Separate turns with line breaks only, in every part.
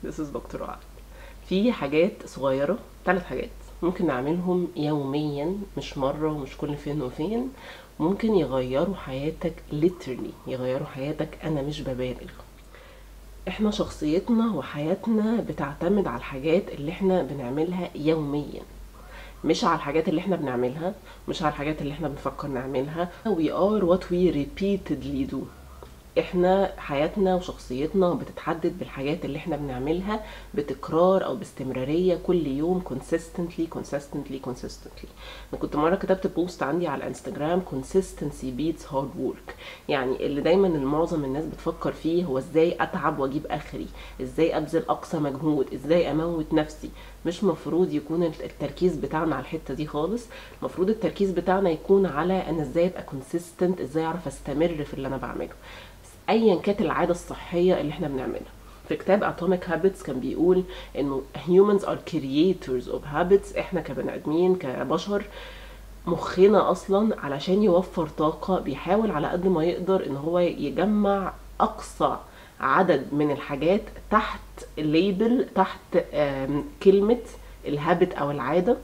This is دكتور وعد في حاجات صغيرة ثلاث حاجات ممكن نعملهم يوميا مش مرة ومش كل فين وفين ممكن يغيروا حياتك literally يغيروا حياتك أنا مش ببالغ احنا شخصيتنا وحياتنا بتعتمد على الحاجات اللي احنا بنعملها يوميا مش على الحاجات اللي احنا بنعملها مش على الحاجات اللي احنا بنفكر نعملها we are what we repeatedly do احنا حياتنا وشخصيتنا بتتحدد بالحاجات اللي احنا بنعملها بتكرار او باستمرارية كل يوم consistently consistently consistently انا كنت مرة كتبت بوست عندي على الانستجرام consistency beats hard work يعني اللي دايما معظم الناس بتفكر فيه هو ازاي اتعب واجيب اخري ازاي ابذل اقصى مجهود ازاي اموت نفسي مش مفروض يكون التركيز بتاعنا على الحتة دي خالص المفروض التركيز بتاعنا يكون على انا ازاي ابقى consistent ازاي اعرف استمر في اللي انا بعمله ايا كانت العاده الصحيه اللي احنا بنعملها في كتاب Atomic Habits كان بيقول انه humans are creators of habits احنا كبني ادمين كبشر مخنا اصلا علشان يوفر طاقه بيحاول على قد ما يقدر ان هو يجمع اقصى عدد من الحاجات تحت ليبل تحت كلمه الهابت او العاده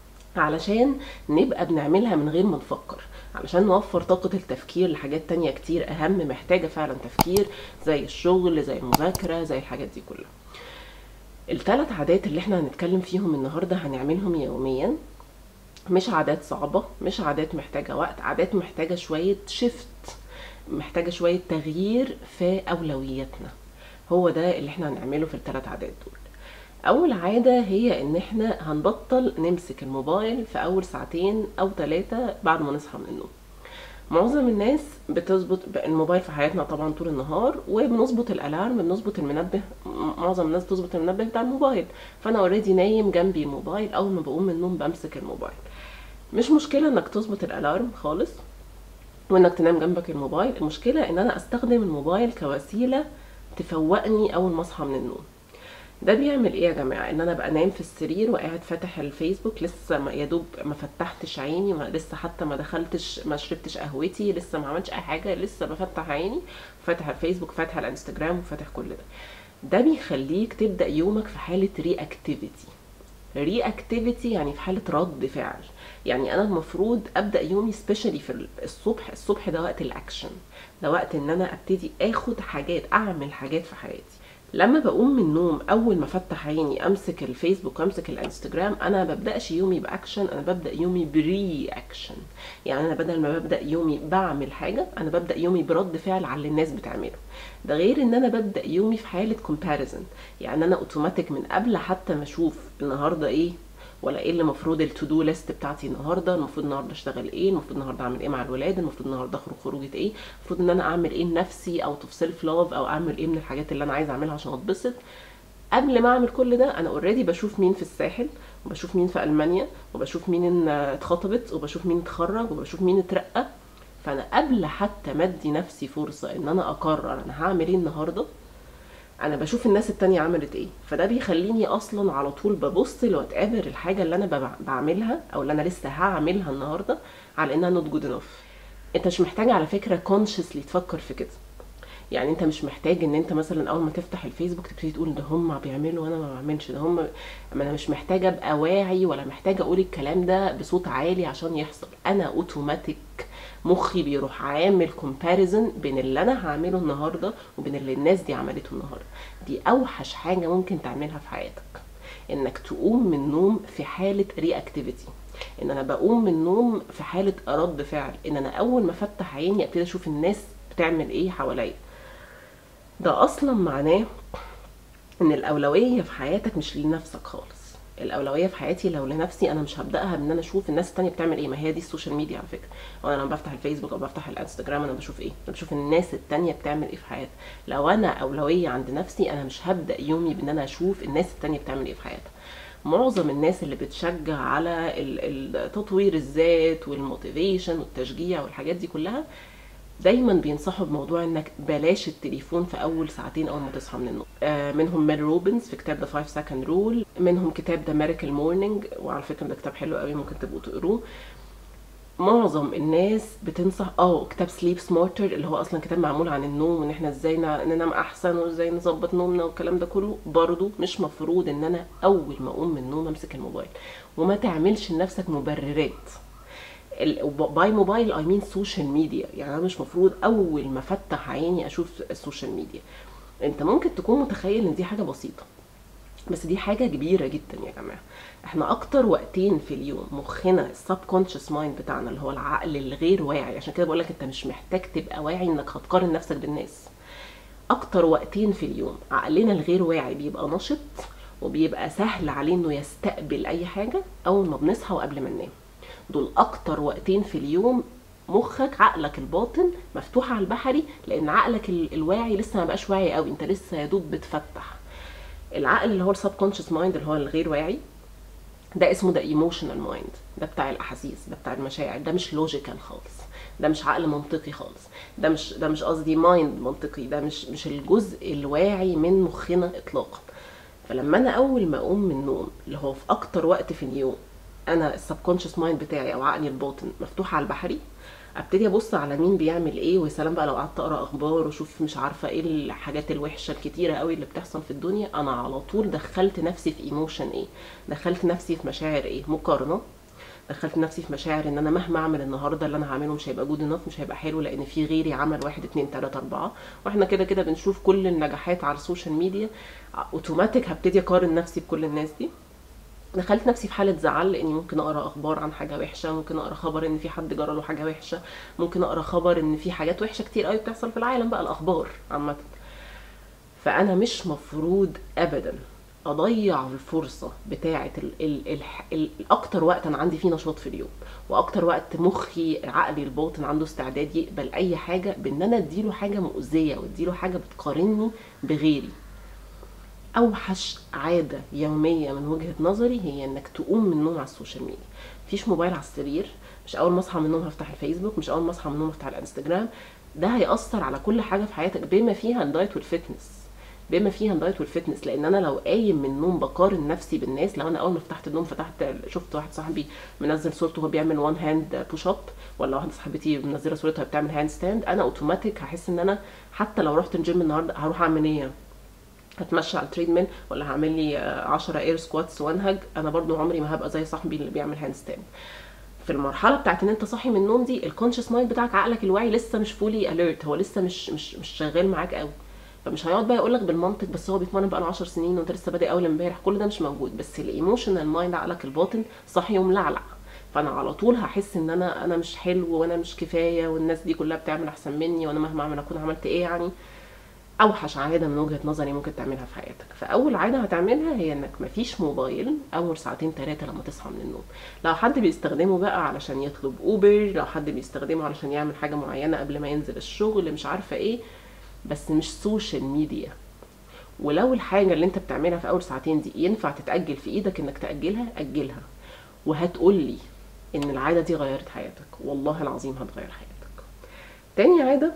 علشان نبقى بنعملها من غير ما نفكر علشان نوفر طاقة التفكير لحاجات تانية كتير أهم محتاجة فعلا تفكير زي الشغل زي المذاكرة زي الحاجات دي كلها الثلاث عادات اللي احنا هنتكلم فيهم النهاردة هنعملهم يوميا مش عادات صعبة مش عادات محتاجة وقت عادات محتاجة شوية شفت محتاجة شوية تغيير في أولوياتنا هو ده اللي احنا هنعمله في الثلاث عادات دول اول عادة هي ان احنا هنبطل نمسك الموبايل في اول ساعتين او ثلاثة بعد ما نصحى من النوم معظم الناس بتظبط الموبايل في حياتنا طبعا طول النهار وبنظبط الالارم بنظبط المنبه معظم الناس بتظبط المنبه بتاع الموبايل فانا اوريدي نايم جنبي الموبايل اول ما بقوم من النوم بمسك الموبايل مش مشكلة انك تظبط الالارم خالص وانك تنام جنبك الموبايل المشكلة ان انا استخدم الموبايل كوسيلة تفوقني اول ما اصحى من النوم ده بيعمل ايه يا جماعه ان انا بقى نايم في السرير وقاعد فاتح الفيسبوك لسه ما يا دوب ما فتحتش عيني ما لسه حتى ما دخلتش ما شربتش قهوتي لسه ما عملتش اي حاجه لسه بفتح عيني فاتح الفيسبوك فاتح الانستجرام وفاتح كل ده ده بيخليك تبدا يومك في حاله ري اكتيفيتي ري اكتيفيتي يعني في حاله رد فعل يعني انا المفروض ابدا يومي سبيشالي في الصبح الصبح ده وقت الاكشن ده وقت ان انا ابتدي اخد حاجات اعمل حاجات في حياتي لما بقوم من النوم اول ما افتح عيني امسك الفيسبوك وامسك الانستجرام انا ما ببداش يومي باكشن انا ببدا يومي بري اكشن يعني انا بدل ما ببدا يومي بعمل حاجه انا ببدا يومي برد فعل على اللي الناس بتعمله ده غير ان انا ببدا يومي في حاله كومباريزن يعني انا اوتوماتيك من قبل حتى ما اشوف النهارده ايه ولا ايه اللي المفروض التو دو ليست بتاعتي النهارده المفروض النهارده اشتغل ايه المفروض النهارده اعمل ايه مع الولاد المفروض النهارده اخرج خروجه ايه المفروض ان انا اعمل ايه لنفسي او توف سيلف لاف او اعمل ايه من الحاجات اللي انا عايزه اعملها عشان اتبسط قبل ما اعمل كل ده انا اوريدي بشوف مين في الساحل وبشوف مين في المانيا وبشوف مين اتخطبت وبشوف مين اتخرج وبشوف مين اترقى فانا قبل حتى ما ادي نفسي فرصه ان انا اقرر انا هعمل ايه النهارده انا بشوف الناس التانية عملت ايه فده بيخليني اصلا على طول ببص لوات ايفر الحاجه اللي انا بعملها او اللي انا لسه هعملها النهارده على انها نوت جود انف انت مش محتاج على فكره كونشسلي تفكر في كده يعني انت مش محتاج ان انت مثلا اول ما تفتح الفيسبوك تبتدي تقول ده هم بيعملوا وانا ما بعملش ده هم ما انا مش محتاجه ابقى واعي ولا محتاجه اقول الكلام ده بصوت عالي عشان يحصل انا اوتوماتيك مخي بيروح عامل كومباريزن بين اللي انا هعمله النهارده وبين اللي الناس دي عملته النهارده دي اوحش حاجه ممكن تعملها في حياتك انك تقوم من النوم في حاله ري اكتيفيتي ان انا بقوم من النوم في حاله رد فعل ان انا اول ما افتح عيني ابتدي اشوف الناس بتعمل ايه حواليا ده اصلا معناه ان الاولويه في حياتك مش لنفسك خالص الاولويه في حياتي لو لنفسي انا مش هبداها بان انا اشوف الناس التانية بتعمل ايه ما هي دي السوشيال ميديا على فكره وانا لما بفتح الفيسبوك او بفتح الانستجرام انا بشوف ايه انا بشوف الناس التانية بتعمل ايه في حياتها لو انا اولويه عند نفسي انا مش هبدا يومي بان انا اشوف الناس التانية بتعمل ايه في حياتها معظم الناس اللي بتشجع على تطوير الذات والموتيفيشن والتشجيع والحاجات دي كلها دايما بينصحوا بموضوع انك بلاش التليفون في اول ساعتين اول ما تصحى من النوم آه منهم ميل روبنز في كتاب ذا 5 سكند رول منهم كتاب ذا ميراكل مورنينج وعلى فكره ده كتاب حلو قوي ممكن تبقوا تقروه معظم الناس بتنصح اه كتاب سليب سمارتر اللي هو اصلا كتاب معمول عن النوم وان احنا ازاي ن- ننام احسن وازاي نظبط نومنا والكلام ده كله برضو مش مفروض ان انا اول ما اقوم من النوم امسك الموبايل وما تعملش لنفسك مبررات باي موبايل اي مين سوشيال ميديا يعني انا مش مفروض اول ما افتح عيني اشوف السوشيال ميديا انت ممكن تكون متخيل ان دي حاجه بسيطه بس دي حاجه كبيره جدا يا جماعه احنا اكتر وقتين في اليوم مخنا السب كونشس مايند بتاعنا اللي هو العقل الغير واعي عشان كده بقول لك انت مش محتاج تبقى واعي انك هتقارن نفسك بالناس اكتر وقتين في اليوم عقلنا الغير واعي بيبقى نشط وبيبقى سهل عليه انه يستقبل اي حاجه اول ما بنصحى وقبل ما ننام دول اكتر وقتين في اليوم مخك عقلك الباطن مفتوح على البحري لان عقلك ال- الواعي لسه ما بقاش واعي قوي انت لسه يا دوب بتفتح العقل اللي هو السب كونشس مايند اللي هو الغير واعي ده اسمه ده ايموشنال مايند ده بتاع الاحاسيس ده بتاع المشاعر ده مش لوجيكال خالص ده مش عقل منطقي خالص ده مش ده مش قصدي مايند منطقي ده مش مش الجزء الواعي من مخنا اطلاقا فلما انا اول ما اقوم من النوم اللي هو في اكتر وقت في اليوم انا السبكونشس مايند بتاعي او عقلي الباطن مفتوح على البحري ابتدي ابص على مين بيعمل ايه ويا سلام بقى لو قعدت اقرا اخبار واشوف مش عارفه ايه الحاجات الوحشه الكتيره قوي اللي بتحصل في الدنيا انا على طول دخلت نفسي في ايموشن ايه دخلت نفسي في مشاعر ايه مقارنه دخلت نفسي في مشاعر ان انا مهما اعمل النهارده اللي انا هعمله مش هيبقى جود انف مش هيبقى حلو لان في غيري عمل واحد اتنين تلاته اربعه واحنا كده كده بنشوف كل النجاحات على السوشيال ميديا اوتوماتيك هبتدي اقارن نفسي بكل الناس دي دخلت نفسي في حاله زعل لاني ممكن اقرا اخبار عن حاجه وحشه ممكن اقرا خبر ان في حد جرى له حاجه وحشه ممكن اقرا خبر ان في حاجات وحشه كتير قوي بتحصل في العالم بقى الاخبار عامه فانا مش مفروض ابدا اضيع الفرصه بتاعه ال ال ال ال اكتر وقت انا عندي فيه نشاط في اليوم واكتر وقت مخي عقلي الباطن عنده استعداد يقبل اي حاجه بان انا اديله حاجه مؤذيه واديله حاجه بتقارني بغيري اوحش عاده يوميه من وجهه نظري هي انك تقوم من النوم على السوشيال ميديا مفيش موبايل على السرير مش اول ما اصحى من النوم هفتح الفيسبوك مش اول ما اصحى من النوم هفتح الانستجرام ده هيأثر على كل حاجه في حياتك بما فيها الدايت والفتنس بما فيها الدايت والفتنس لان انا لو قايم من النوم بقارن نفسي بالناس لو انا اول ما فتحت النوم فتحت شفت واحد صاحبي منزل صورته وهو بيعمل وان هاند بوش اب ولا واحده صاحبتي منزله صورتها بتعمل هاند ستاند انا اوتوماتيك هحس ان انا حتى لو رحت الجيم النهارده هروح اعمل ايه هتمشى على التريدميل ولا هعمل لي 10 اير سكواتس وانهج انا برضو عمري ما هبقى زي صاحبي اللي بيعمل هاند ستاند في المرحله بتاعت ان انت صاحي من النوم دي الكونشس مايند بتاعك عقلك الواعي لسه مش فولي اليرت هو لسه مش مش مش شغال معاك قوي فمش هيقعد بقى يقول لك بالمنطق بس هو بيتمرن بقى له 10 سنين وانت لسه بادئ اول امبارح كل ده مش موجود بس الايموشنال مايند عقلك الباطن صاحي وملعلع فانا على طول هحس ان انا انا مش حلو وانا مش كفايه والناس دي كلها بتعمل احسن مني وانا مهما اعمل اكون عملت ايه يعني اوحش عاده من وجهه نظري ممكن تعملها في حياتك فاول عاده هتعملها هي انك مفيش موبايل اول ساعتين ثلاثه لما تصحى من النوم لو حد بيستخدمه بقى علشان يطلب اوبر لو حد بيستخدمه علشان يعمل حاجه معينه قبل ما ينزل الشغل مش عارفه ايه بس مش سوشيال ميديا ولو الحاجه اللي انت بتعملها في اول ساعتين دي ينفع تتاجل في ايدك انك تاجلها اجلها وهتقولي ان العاده دي غيرت حياتك والله العظيم هتغير حياتك تاني عاده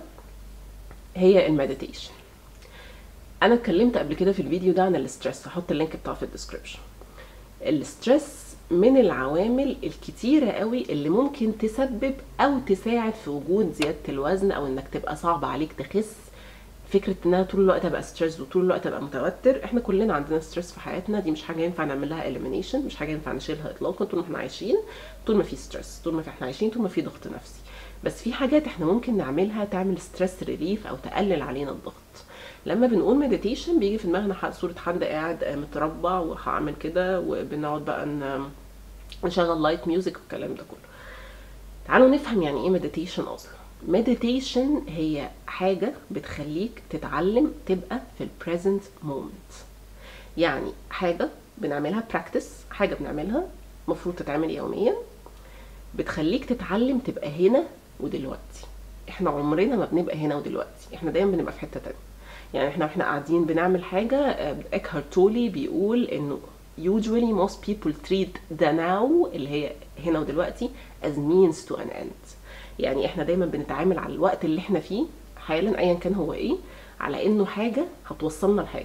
هي المديتيشن انا اتكلمت قبل كده في الفيديو ده عن الاسترس هحط اللينك بتاعه في الديسكربشن الاسترس من العوامل الكتيرة قوي اللي ممكن تسبب او تساعد في وجود زيادة الوزن او انك تبقى صعب عليك تخس فكرة ان انا طول الوقت ابقى ستريس وطول الوقت ابقى متوتر احنا كلنا عندنا ستريس في حياتنا دي مش حاجة ينفع نعمل لها اليمينيشن مش حاجة ينفع نشيلها اطلاقا طول ما احنا عايشين طول ما في ستريس طول ما احنا عايشين طول ما في ضغط نفسي بس في حاجات احنا ممكن نعملها تعمل ستريس ريليف او تقلل علينا الضغط لما بنقول مديتيشن بيجي في دماغنا صورة حد قاعد متربع وهعمل كده وبنقعد بقى نشغل لايت ميوزك والكلام ده كله تعالوا نفهم يعني ايه مديتيشن اصلا مديتيشن هي حاجة بتخليك تتعلم تبقى في البريزنت مومنت يعني حاجة بنعملها براكتس حاجة بنعملها مفروض تتعمل يوميا بتخليك تتعلم تبقى هنا ودلوقتي احنا عمرنا ما بنبقى هنا ودلوقتي احنا دايما بنبقى في حتة تانية يعني احنا احنا قاعدين بنعمل حاجة اكهارت تولي بيقول انه usually most people treat the now اللي هي هنا ودلوقتي as means to an end يعني احنا دايما بنتعامل على الوقت اللي احنا فيه حالا ايا كان هو ايه على انه حاجة هتوصلنا لحاجة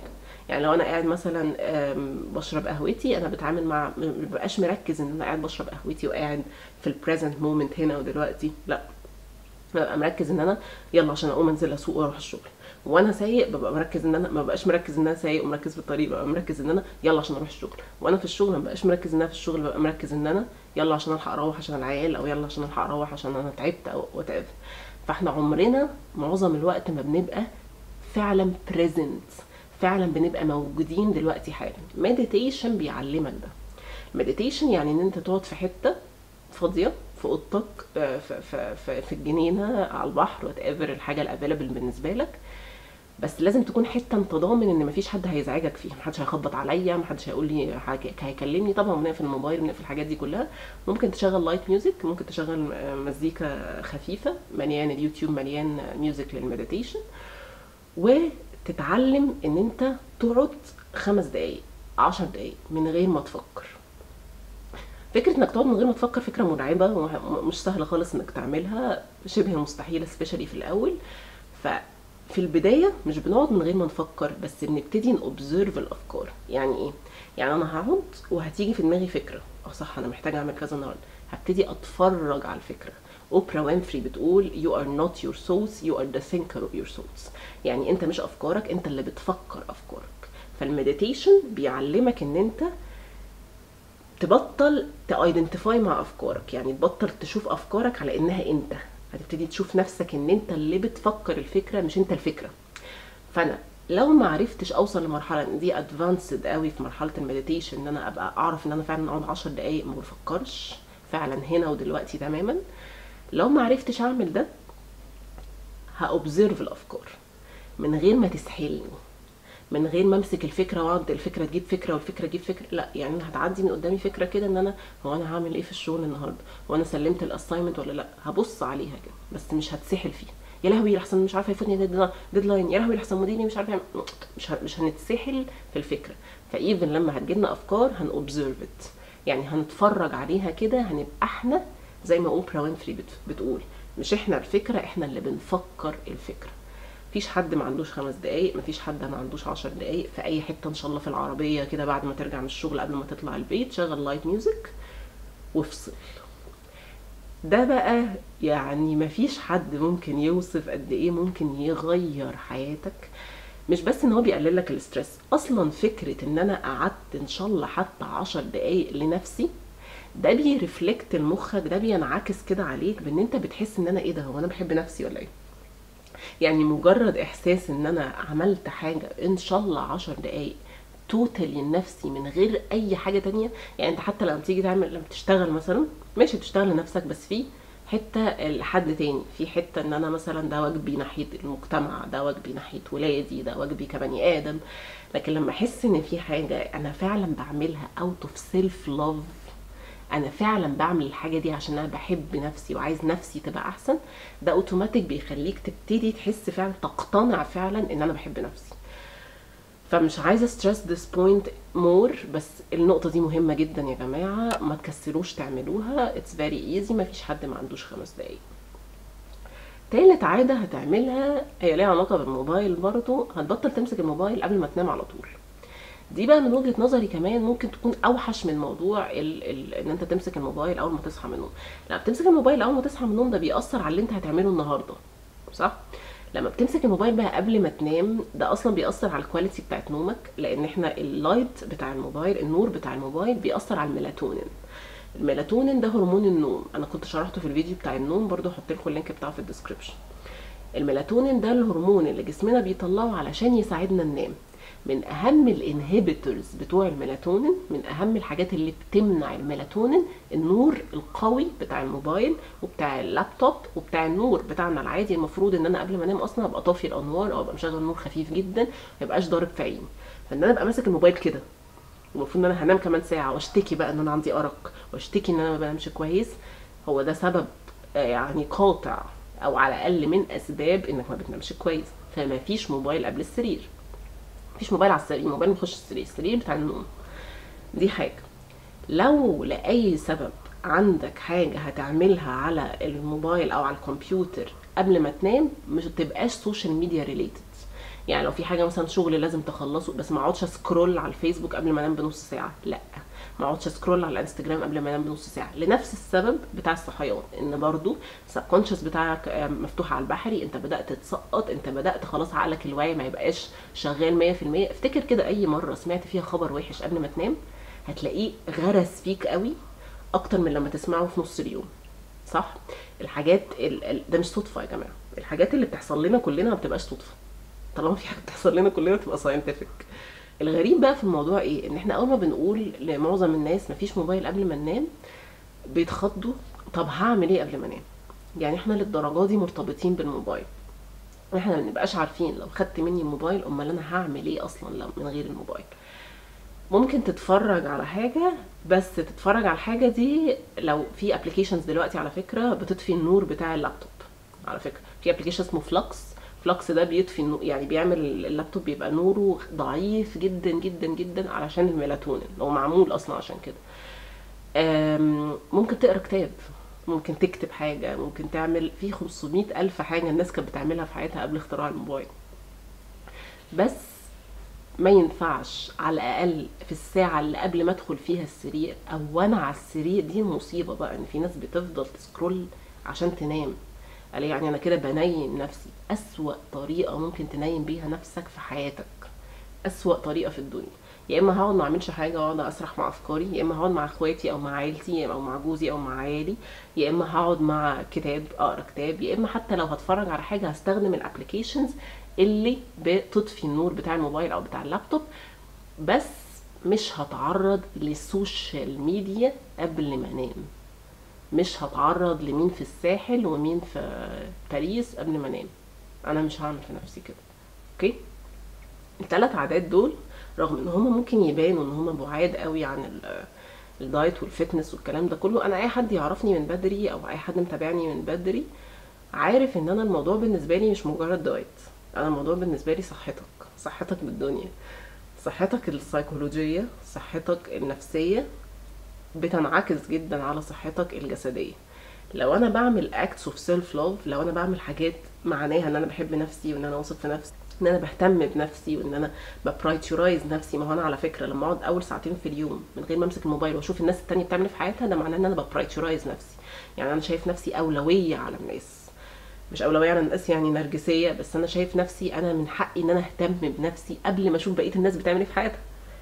يعني لو انا قاعد مثلا آم، بشرب قهوتي انا بتعامل مع ما ببقاش مركز ان انا قاعد بشرب قهوتي وقاعد في البريزنت مومنت هنا ودلوقتي لا ببقى مركز ان انا يلا عشان اقوم انزل اسوق واروح الشغل وانا سايق ببقى مركز ان انا ما ببقاش مركز ان انا سايق ومركز في الطريق ببقى مركز ان انا يلا عشان اروح الشغل وانا في الشغل ما ببقاش مركز ان انا في الشغل ببقى مركز ان انا يلا عشان الحق اروح عشان العيال او يلا عشان الحق اروح عشان انا تعبت او وات فاحنا عمرنا معظم الوقت ما بنبقى فعلا بريزنت فعلا بنبقى موجودين دلوقتي حالا مديتيشن بيعلمك ده مديتيشن يعني ان انت تقعد في حته فاضيه في اوضتك آه، في, في, في, في الجنينه على البحر وات ايفر الحاجه الافيلبل بالنسبه لك بس لازم تكون حته انت ضامن ان مفيش حد هيزعجك فيها محدش هيخبط عليا محدش هيقول لي حاجه هيكلمني طبعا بنقفل الموبايل بنقفل الحاجات دي كلها ممكن تشغل لايت ميوزك ممكن تشغل آه، مزيكا خفيفه مليان اليوتيوب مليان ميوزك للمديتيشن وتتعلم ان انت تقعد خمس دقايق عشر دقايق من غير ما تفكر فكرة انك تقعد من غير ما تفكر فكرة مرعبة ومش سهلة خالص انك تعملها شبه مستحيلة سبيشالي في الاول ففي البداية مش بنقعد من غير ما نفكر بس بنبتدي نوبزرف الافكار يعني ايه يعني انا هقعد وهتيجي في دماغي فكرة اه صح انا محتاجة اعمل كذا النهاردة هبتدي اتفرج على الفكرة اوبرا وينفري بتقول you are not your thoughts you are the thinker of your thoughts يعني انت مش افكارك انت اللي بتفكر افكارك فالمديتيشن بيعلمك ان انت تبطل تايدنتيفاي مع افكارك يعني تبطل تشوف افكارك على انها انت هتبتدي تشوف نفسك ان انت اللي بتفكر الفكره مش انت الفكره فانا لو ما عرفتش اوصل لمرحله ان دي ادفانسد قوي في مرحله المديتيشن ان انا ابقى اعرف ان انا فعلا اقعد 10 دقائق ما بفكرش فعلا هنا ودلوقتي تماما لو ما عرفتش اعمل ده هأوبزرف الافكار من غير ما تسحلني من غير ما امسك الفكره واقعد الفكره تجيب فكره والفكره تجيب فكره لا يعني انا هتعدي من قدامي فكره كده ان انا هو انا هعمل ايه في الشغل النهارده هو انا سلمت الاساينمنت ولا لا هبص عليها كده بس مش هتسحل فيها يا لهوي لحسن مش عارفه يفوتني ديدلاين يا لهوي لحسن مديري مش عارفه يعمل مش ه- مش هنتسحل في الفكره فايفن لما هتجيلنا افكار هنوبزرف ات يعني هنتفرج عليها كده هنبقى احنا زي ما اوبرا وينفري بت- بتقول مش احنا الفكره احنا اللي بنفكر الفكره مفيش حد ما عندوش خمس دقايق مفيش حد ما عندوش عشر دقايق في اي حته ان شاء الله في العربيه كده بعد ما ترجع من الشغل قبل ما تطلع البيت شغل لايت ميوزك وافصل ده بقى يعني مفيش حد ممكن يوصف قد ايه ممكن يغير حياتك مش بس ان هو بيقلل لك الاسترس اصلا فكره ان انا قعدت ان شاء الله حتى عشر دقايق لنفسي ده بيرفلكت لمخك ده بينعكس كده عليك بان انت بتحس ان انا ايه ده هو انا بحب نفسي ولا ايه يعني مجرد احساس ان انا عملت حاجه ان شاء الله عشر دقايق توتالي لنفسي من غير اي حاجه تانية يعني انت حتى لما تيجي تعمل لما تشتغل مثلا ماشي بتشتغل لنفسك بس في حته لحد تاني في حته ان انا مثلا ده واجبي ناحيه المجتمع ده واجبي ناحيه ولادي ده واجبي كبني ادم لكن لما احس ان في حاجه انا فعلا بعملها اوت اوف سيلف لاف انا فعلا بعمل الحاجه دي عشان انا بحب نفسي وعايز نفسي تبقى احسن ده اوتوماتيك بيخليك تبتدي تحس فعلا تقتنع فعلا ان انا بحب نفسي فمش عايزه ستريس ذس بوينت مور بس النقطه دي مهمه جدا يا جماعه ما تكسروش تعملوها اتس فيري ايزي ما فيش حد ما عندوش خمس دقايق تالت عادة هتعملها هي ليها علاقة بالموبايل برضو هتبطل تمسك الموبايل قبل ما تنام على طول دي بقى من وجهة نظري كمان ممكن تكون اوحش من موضوع ال ال ان انت تمسك الموبايل اول ما تصحى من النوم لا بتمسك الموبايل اول ما تصحى من النوم ده بيأثر على اللي انت هتعمله النهارده صح لما بتمسك الموبايل بقى قبل ما تنام ده اصلا بيأثر على الكواليتي بتاعت نومك لان احنا اللايت بتاع الموبايل النور بتاع الموبايل بيأثر على الميلاتونين الميلاتونين ده هرمون النوم انا كنت شرحته في الفيديو بتاع النوم برضو هحط لكم اللينك بتاعه في الديسكربشن الميلاتونين ده الهرمون اللي جسمنا بيطلعه علشان يساعدنا ننام من اهم الانهبيتورز بتوع الميلاتونين من اهم الحاجات اللي بتمنع الميلاتونين النور القوي بتاع الموبايل وبتاع اللابتوب وبتاع النور بتاعنا العادي المفروض ان انا قبل ما انام اصلا ابقى طافي الانوار او ابقى مشغل نور خفيف جدا ما يبقاش ضارب في عيني فان انا ابقى ماسك الموبايل كده المفروض ان انا هنام كمان ساعه واشتكي بقى ان انا عندي ارق واشتكي ان انا ما بنامش كويس هو ده سبب آه، يعني قاطع او على الاقل من اسباب انك ما بتنامش كويس فما فيش موبايل قبل السرير مفيش موبايل على السرير الموبايل بيخش السرير السرير بتاع النوم دي حاجه لو لاي سبب عندك حاجه هتعملها على الموبايل او على الكمبيوتر قبل ما تنام مش تبقاش سوشيال ميديا ريليتد يعني لو في حاجه مثلا شغل لازم تخلصه بس ما اقعدش اسكرول على الفيسبوك قبل ما انام بنص ساعه لا ما اقعدش اسكرول على الانستجرام قبل ما انام بنص ساعه لنفس السبب بتاع الصحيان ان برضو السبكونشس بتاعك آه، مفتوح على البحري انت بدات تسقط انت بدات خلاص عقلك الواعي ما يبقاش شغال 100% افتكر كده اي مره سمعت فيها خبر وحش قبل ما تنام هتلاقيه غرس فيك قوي اكتر من لما تسمعه في نص اليوم صح الحاجات ال... ال... ده مش صدفه يا جماعه الحاجات اللي بتحصل لنا كلنا ما بتبقاش صدفه طالما في حاجه بتحصل لنا كلنا تبقى ساينتفك الغريب بقى في الموضوع ايه ان احنا اول ما بنقول لمعظم الناس مفيش موبايل قبل ما ننام بيتخضوا طب هعمل ايه قبل ما انام يعني احنا للدرجه دي مرتبطين بالموبايل احنا ما بنبقاش عارفين لو خدت مني الموبايل امال انا هعمل ايه اصلا لو من غير الموبايل ممكن تتفرج على حاجة بس تتفرج على الحاجة دي لو في ابلكيشنز دلوقتي على فكرة بتطفي النور بتاع اللابتوب على فكرة في ابلكيشن اسمه فلوكس فلوكس ده بيطفي النور يعني بيعمل اللابتوب بيبقى نوره ضعيف جدا جدا جدا علشان الميلاتونين هو معمول اصلا عشان كده آم، ممكن تقرا كتاب ممكن تكتب حاجة ممكن تعمل في 500 ألف حاجة الناس كانت بتعملها في حياتها قبل اختراع الموبايل بس ما ينفعش على الاقل في الساعه اللي قبل ما ادخل فيها السرير او وانا على السرير دي المصيبه بقى ان في ناس بتفضل تسكرول عشان تنام قال يعني انا كده بنيم نفسي اسوا طريقه ممكن تنيم بيها نفسك في حياتك اسوا طريقه في الدنيا يا اما هقعد ما اعملش حاجه واقعد اسرح مع افكاري يا اما هقعد مع اخواتي او مع عيلتي او مع جوزي او مع عيالي يا اما هقعد مع كتاب اقرا كتاب يا اما حتى لو هتفرج على حاجه هستخدم الابلكيشنز اللي بتطفي النور بتاع الموبايل او بتاع اللابتوب بس مش هتعرض للسوشيال ميديا قبل ما انام مش هتعرض لمين في الساحل ومين في باريس قبل ما انام انا مش هعمل في نفسي كده اوكي الثلاث عادات دول رغم ان هما ممكن يبانوا ان هما بعاد قوي عن ال- الدايت والفتنس والكلام ده كله انا اي حد يعرفني من بدري او اي حد متابعني من بدري عارف ان انا الموضوع بالنسبه لي مش مجرد دايت انا الموضوع بالنسبه لي صحتك صحتك بالدنيا صحتك السيكولوجيه صحتك النفسيه بتنعكس جدا على صحتك الجسديه لو انا بعمل acts of self love لو انا بعمل حاجات معناها ان انا بحب نفسي وان انا واثق في نفسي ان انا بهتم بنفسي وان انا ببرايتورايز نفسي ما هو انا على فكره لما اقعد اول ساعتين في اليوم من غير ما امسك الموبايل واشوف الناس التانية بتعمل إيه في حياتها ده معناه ان انا ببرايتورايز نفسي يعني انا شايف نفسي اولويه على الناس مش اولويه على الناس يعني نرجسيه بس انا شايف نفسي انا من حقي ان انا اهتم بنفسي قبل ما اشوف بقيه الناس بتعمل ايه في حياتها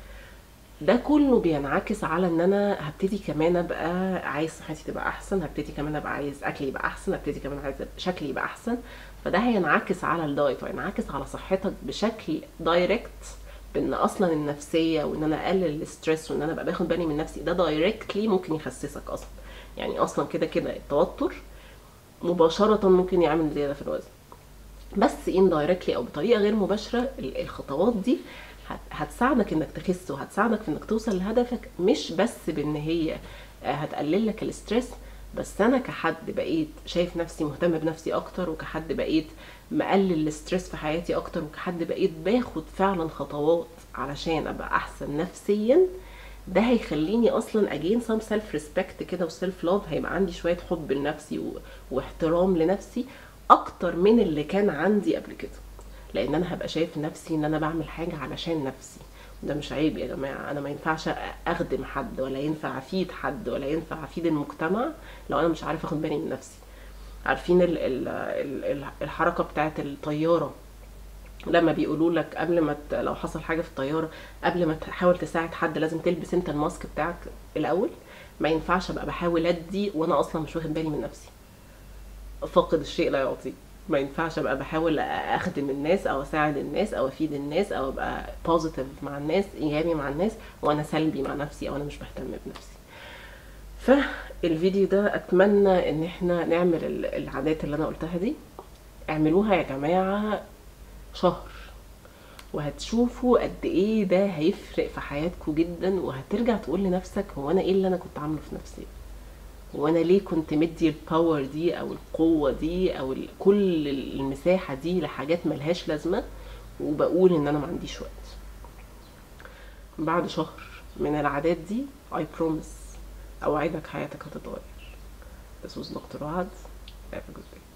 ده كله بينعكس على ان انا هبتدي كمان ابقى عايز صحتي تبقى احسن هبتدي كمان ابقى عايز اكلي يبقى احسن هبتدي كمان عايز شكلي يبقى احسن فده هينعكس على الدايت وهينعكس على صحتك بشكل دايركت بان اصلا النفسيه وان انا اقلل الستريس وان انا ابقى باخد بالي من نفسي ده دايركتلي ممكن يخسسك اصلا يعني اصلا كده كده التوتر مباشره ممكن يعمل زياده في الوزن بس indirectly او بطريقه غير مباشره ال- الخطوات دي هت- هتساعدك انك تخس وهتساعدك في انك توصل لهدفك مش بس بان هي آه، هتقلل لك الاسترس بس انا كحد بقيت شايف نفسي مهتم بنفسي اكتر وكحد بقيت مقلل الاسترس في حياتي اكتر وكحد بقيت باخد فعلا خطوات علشان ابقى احسن نفسيا ده هيخليني اصلا اجين سام سيلف ريسبكت كده وسيلف لاف هيبقى عندي شويه حب لنفسي و... واحترام لنفسي اكتر من اللي كان عندي قبل كده لان انا هبقى شايف نفسي ان انا بعمل حاجه علشان نفسي ده مش عيب يا جماعه انا ما ينفعش اخدم حد ولا ينفع افيد حد ولا ينفع افيد المجتمع لو انا مش عارف اخد بالي من نفسي عارفين ال... ال... ال... الحركه بتاعت الطياره لما بيقولوا لك قبل ما ت... لو حصل حاجه في الطياره قبل ما تحاول تساعد حد لازم تلبس انت الماسك بتاعك الاول ما ينفعش ابقى بحاول ادي وانا اصلا مش واخد بالي من نفسي فاقد الشيء لا يعطيه ما ينفعش ابقى بحاول اخدم الناس او اساعد الناس او افيد الناس او ابقى بوزيتيف مع الناس ايجابي مع الناس وانا سلبي مع نفسي او انا مش بهتم بنفسي فالفيديو ده اتمنى ان احنا نعمل ال- العادات اللي انا قلتها دي اعملوها يا جماعه شهر وهتشوفوا قد ايه ده هيفرق في حياتكم جدا وهترجع تقول لنفسك هو انا ايه اللي انا كنت عامله في نفسي هو انا ليه كنت مدي الباور دي او القوه دي او ال- كل المساحه دي لحاجات ملهاش لازمه وبقول ان انا ما عنديش وقت بعد شهر من العادات دي I promise اوعدك حياتك هتتغير This was Dr. Wad. Have a good day.